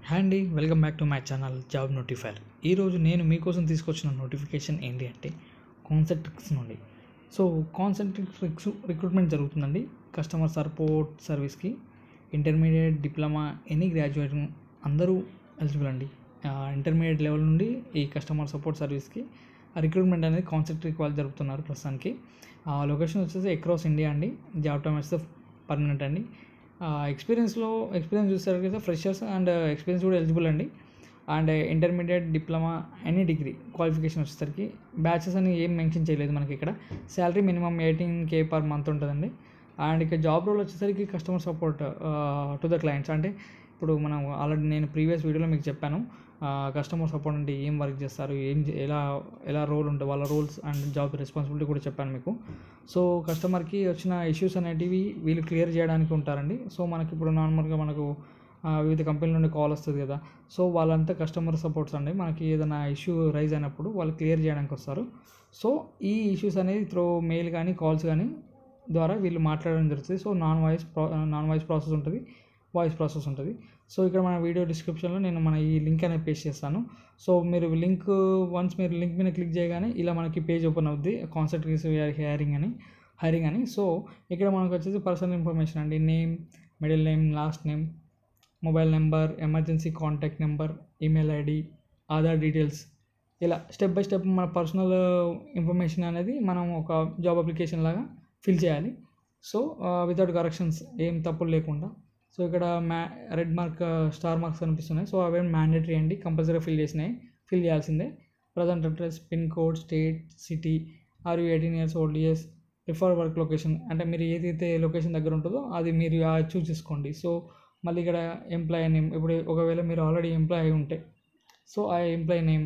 hi అండి welcome back to my channel job notifier ఈరోజు నేను మీకోసం తీసుకొచ్చిన నోటిఫికేషన్ ఏంటి అంటే కాన్సెంట్రిక్స్ నుండి సో కాన్సెంట్రిక్స్ రిక్రూట్మెంట్ జరుగుతుందండి కస్టమర్ సపోర్ట్ సర్వీస్కి ఇంటర్మీడియట్ డిప్లొమా ఎనీ గ్రాడ్యుయేట్ అందరూ ఎలిజిబుల్ అండి ఇంటర్మీడియట్ లెవెల్ నుండి ఈ కస్టమర్ సపోర్ట్ సర్వీస్కి రిక్రూట్మెంట్ అనేది కాన్సెంట్రిక్ వాళ్ళు జరుపుతున్నారు ప్రస్తుతానికి లొకేషన్ వచ్చేసి అక్రాస్ ఇండియా అండి జాబ్ టైమ్ వచ్చేసి పర్మనెంట్ అండి ఎక్స్పీరియన్స్లో ఎక్స్పీరియన్స్ చూసేసరికి ఫ్రెషర్స్ అండ్ ఎక్స్పీరియన్స్ కూడా ఎలిజిబుల్ అండి and intermediate diploma any degree qualification వచ్చేసరికి బ్యాచెస్ అని ఏం మెన్షన్ చేయలేదు మనకి ఇక్కడ salary minimum eighteen K per month ఉంటుందండి అండ్ ఇక జాబ్ రోల్ వచ్చేసరికి customer support to the clients అంటే ఇప్పుడు మనం ఆల్రెడీ నేను ప్రీవియస్ వీడియోలో మీకు చెప్పాను కస్టమర్ సపోర్ట్ అంటే ఏం వర్క్ చేస్తారు ఏం చే- ఎలా ఎలా రోల్ ఉంటుంది వాళ్ళ రోల్స్ అండ్ జాబ్ రెస్పాన్సిబిలిటీ కూడా చెప్పాను మీకు సో కస్టమర్కి వచ్చిన ఇష్యూస్ అనేటివి వీళ్ళు క్లియర్ చేయడానికి ఉంటారండి సో మనకి ఇప్పుడు నార్మల్గా మనకు ఆ, వివిధ కంపెనీల నుండి కాల్ వస్తుంది కదా సో వాళ్ళంతా కస్టమర్ సపోర్ట్స్ అండి మనకి ఏదైనా ఇష్యూ రైజ్ అయినప్పుడు వాళ్ళు క్లియర్ చేయడానికి వస్తారు సో ఈ ఇష్యూస్ అనేది త్రో మెయిల్ కానీ కాల్స్ కానీ ద్వారా వీళ్ళు మాట్లాడడం జరుగుతుంది సో నాన్ వాయిస్ ప్రా నాన్ వాయిస్ ప్రాసెస్ ఉంటుంది వాయిస్ ప్రాసెస్ ఉంటుంది సో ఇక్కడ మన వీడియో డిస్క్రిప్షన్లో నేను మన ఈ లింక్ అనేది పేస్ట్ చేస్తాను సో మీరు లింక్ వన్స్ మీరు లింక్ మీద క్లిక్ చేయగానే ఇలా మనకి పేజ్ ఓపెన్ అవుద్ది కాన్సెప్ట్ హైరింగ్ అని హైరింగ్ అని సో ఇక్కడ మనకు వచ్చేసి పర్సనల్ ఇన్ఫర్మేషన్ అండి name middle name last name mobile number emergency contact number email ID Aadhaar details ఇలా స్టెప్ బై స్టెప్ మన పర్సనల్ ఇన్ఫర్మేషన్ అనేది మనం ఒక జాబ్ అప్లికేషన్ లాగా ఫిల్ చేయాలి సో వితౌట్ కరెక్షన్స్ ఏం తప్పులు లేకుండా సో ఇక్కడ మ్యా రెడ్ మార్క్ స్టార్ మార్క్స్ కనిపిస్తున్నాయి సో అవేం మ్యాండేటరీ అండి కంపల్సరీ ఫిల్ చేసినాయి ఫిల్ చేయాల్సిందే present address pin code state city are you eighteen years old years prefer work location అంటే మీరు ఏదైతే లొకేషన్ దగ్గర ఉంటుందో అది మీరు చూస్ చేసుకోండి సో మళ్ళీ ఇక్కడ ఎంప్లాయీ నేమ్ ఇప్పుడు ఒకవేళ మీరు ఆల్రెడీ ఎంప్లాయ్ అయి ఉంటే సో ఆ ఎంప్లాయీ నేమ్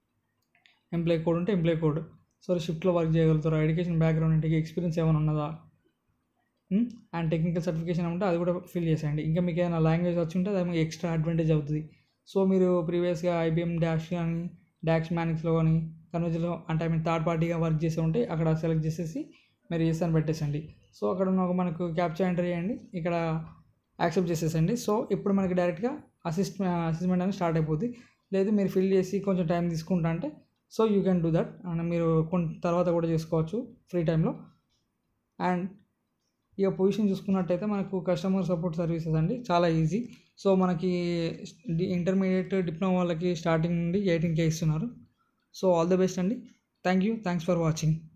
ఎంప్లాయీ కోడ్ ఉంటే ఎంప్లాయీ కోడ్ సో షిఫ్ట్లో వర్క్ చేయగలుగుతారు ఎడ్యుకేషన్ బ్యాక్గ్రౌండ్ అంటే ఎక్స్పీరియన్స్ ఏమైనా ఉన్నదా అండ్ టెక్నికల్ సర్టిఫికేషన్ ఉంటే అది కూడా ఫిల్ చేసేయండి ఇంకా మీకు ఏదైనా లాంగ్వేజ్ వచ్చి ఉంటే అది మీకు ఎక్స్ట్రా అడ్వాంటేజ్ అవుతుంది సో మీరు ప్రీవియస్గా ఐబిఎం డాష్ కానీ డాక్స్ మ్యానిక్స్లో కానీ కన్వర్జన్లో అంటే ఐ మీన్ థర్డ్ పార్టీగా వర్క్ చేసి ఉంటే అక్కడ సెలెక్ట్ చేసేసి మీరు ఎస్ అని పెట్టేసండి సో అక్కడ ఉన్న ఒక మనకు క్యాప్చర్ ఎంటర్ చేయండి ఇక్కడ యాక్సెప్ట్ చేసేసండి సో ఇప్పుడు మనకి డైరెక్ట్గా అసిస్ట్ అసిస్మెంట్ అనేది స్టార్ట్ అయిపోద్ది లేదు మీరు ఫిల్ చేసి కొంచెం టైం తీసుకుంటా అంటే so you can do that and మీరు కొంత తర్వాత కూడా చేసుకోవచ్చు ఫ్రీ టైంలో అండ్ ఇక పొజిషన్ చూసుకున్నట్టయితే మనకు కస్టమర్ సపోర్ట్ సర్వీసెస్ అండి చాలా ఈజీ సో మనకి ఇంటర్మీడియట్ డిప్లొమా వాళ్ళకి స్టార్టింగ్ నుండి ఎయిటీన్ కే ఇస్తున్నారు సో ఆల్ ద బెస్ట్ అండి thank you thanks for watching